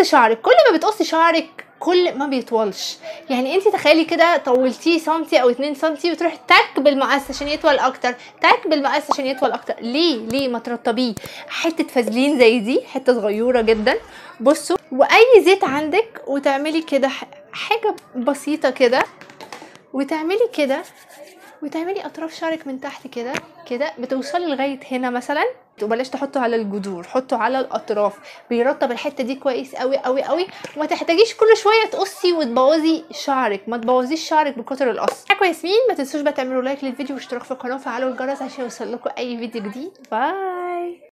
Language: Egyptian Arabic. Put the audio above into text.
شعرك كل ما بتقصي شعرك كل ما بيطولش يعني انت تخيلي كده طولتيه سنتي او 2 سنتي وتروحي تك بالمقص عشان يطول اكتر تك بالمقص عشان يطول اكتر ليه ليه ما ترطبيه حته فازلين زي دي حته صغيره جدا بصوا واي زيت عندك وتعملي كده ح- حاجه بسيطه كده وتعملي كده وتعملي اطراف شعرك من تحت كده كده بتوصلي لغايه هنا مثلا وبلاش تحطه على الجذور حطه على الاطراف بيرطب الحته دي كويس قوي قوي قوي وما تحتاجيش كل شويه تقصي وتبوظي شعرك ما تبوظيش شعرك بكتر القص معاكم ياسمين ما تنسوش بقى تعملوا لايك للفيديو واشتراك في القناه وفعلوا الجرس عشان يوصل لكم اي فيديو جديد باي